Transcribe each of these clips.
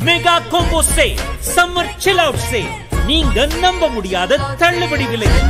mega combo say summer chill out say நீங்க நம்ப முடியாத தள்ளுபடி விலையில்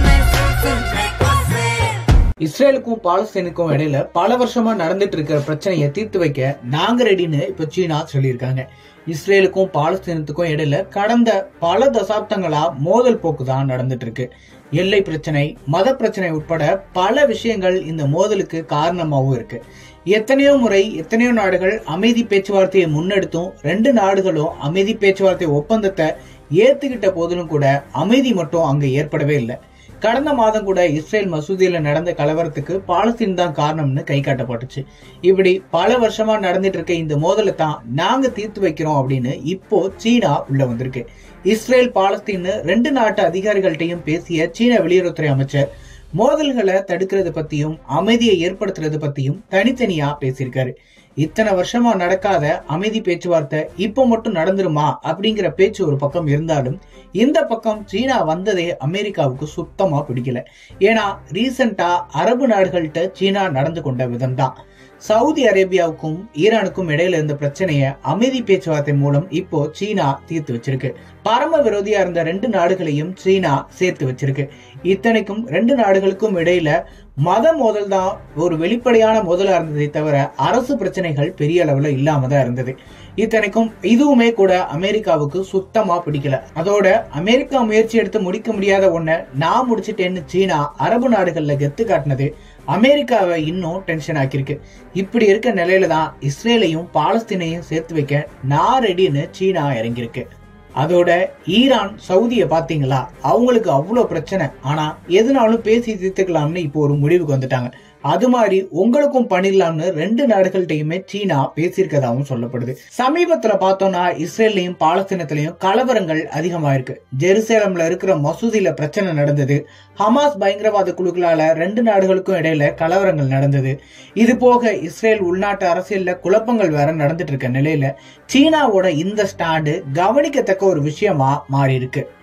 இஸ்ரேலுக்கும் பாலஸ்தீனுக்கும் இடையில பல வருஷமா நடந்துட்டு இருக்கிற பிரச்சனையை தீர்த்து வைக்க நாங்க ரெடின்னு இப்ப சீனா சொல்லியிருக்காங்க இஸ்ரேலுக்கும் பாலஸ்தீனத்துக்கும் இடையில கடந்த பல தசாப்தங்களா மோதல் போக்கு தான் நடந்துட்டு இருக்கு எல்லை பிரச்சனை மத பிரச்சனை உட்பட பல விஷயங்கள் இந்த மோதலுக்கு காரணமாகவும் இருக்கு எத்தனையோ முறை எத்தனையோ நாடுகள் அமைதி பேச்சுவார்த்தையை முன்னெடுத்தும் ரெண்டு நாடுகளும் அமைதி பேச்சுவார்த்தை ஒப்பந்தத்தை ஏத்துக்கிட்ட போதிலும் கூட அமைதி மட்டும் அங்க ஏற்படவே இல்லை கடந்த மாதம் கூட இஸ்ரேல் மசூதியில நடந்த கலவரத்துக்கு பாலஸ்தீன் தான் காரணம்னு கை காட்டப்பட்டுச்சு இப்படி பல வருஷமா நடந்துட்டு இருக்க இந்த மோதலை தான் நாங்க தீர்த்து வைக்கிறோம் அப்படின்னு இப்போ சீனா உள்ள வந்திருக்கு இஸ்ரேல் பாலஸ்தீன் ரெண்டு நாட்டு அதிகாரிகள்கிட்டையும் பேசிய சீன வெளியுறவுத்துறை அமைச்சர் மோதல்களை தடுக்கிறது பத்தியும் அமைதியை ஏற்படுத்துறது பத்தியும் தனித்தனியா பேசியிருக்காரு இத்தனை வருஷமா நடக்காத அமைதி பேச்சுவார்த்தை இப்போ மட்டும் நடந்துருமா அப்படிங்கிற பேச்சு ஒரு பக்கம் இருந்தாலும் இந்த பக்கம் சீனா வந்ததே அமெரிக்காவுக்கு சுத்தமா பிடிக்கல ஏன்னா ரீசெண்டா அரபு நாடுகள்கிட்ட சீனா நடந்து கொண்ட விதம் தான் சவுதி அரேபியாவுக்கும் ஈரானுக்கும் இடையில இருந்த பிரச்சனைய அமைதி பேச்சுவார்த்தை மூலம் இப்போ சீனா தீர்த்து வச்சிருக்கு பரம விரோதியா இருந்த ரெண்டு நாடுகளையும் சீனா சேர்த்து வச்சிருக்கு இத்தனைக்கும் ரெண்டு நாடுகளுக்கும் இடையில மத மோதல் தான் ஒரு வெளிப்படையான மோதலா இருந்ததை தவிர அரசு பிரச்சனைகள் பெரிய அளவுல இல்லாம தான் இருந்தது இத்தனைக்கும் இதுவுமே கூட அமெரிக்காவுக்கு சுத்தமா பிடிக்கல அதோட அமெரிக்கா முயற்சி எடுத்து முடிக்க முடியாத ஒண்ண நான் முடிச்சிட்டேன்னு சீனா அரபு நாடுகள்ல கெத்து காட்டினது அமெரிக்காவை இன்னும் டென்ஷன் ஆக்கியிருக்கு இப்படி இருக்க நிலையில தான் இஸ்ரேலையும் பாலஸ்தீனையும் சேர்த்து வைக்க நான் ரெடின்னு சீனா இறங்கியிருக்கு அதோட ஈரான் சவுதிய பாத்தீங்களா அவங்களுக்கு அவ்வளவு பிரச்சனை ஆனா எதுனாலும் பேசி தீர்த்துக்கலாம்னு இப்போ ஒரு முடிவுக்கு வந்துட்டாங்க அது மாதிரி உங்களுக்கும் பண்ணிடலாம்னு ரெண்டு நாடுகள்கிட்டயுமே சீனா பேசியிருக்கதாகவும் சொல்லப்படுது சமீபத்துல பார்த்தோம்னா இஸ்ரேல்லையும் பாலஸ்தீனத்திலையும் கலவரங்கள் அதிகமாயிருக்கு ஜெருசலேம்ல இருக்கிற மசூதியில பிரச்சனை நடந்தது ஹமாஸ் பயங்கரவாத குழுக்களால ரெண்டு நாடுகளுக்கும் இடையில கலவரங்கள் நடந்தது இது போக இஸ்ரேல் உள்நாட்டு அரசியல்ல குழப்பங்கள் வேற நடந்துட்டு இருக்க நிலையில சீனாவோட இந்த ஸ்டாண்டு கவனிக்கத்தக்க ஒரு விஷயமா மாறி இருக்கு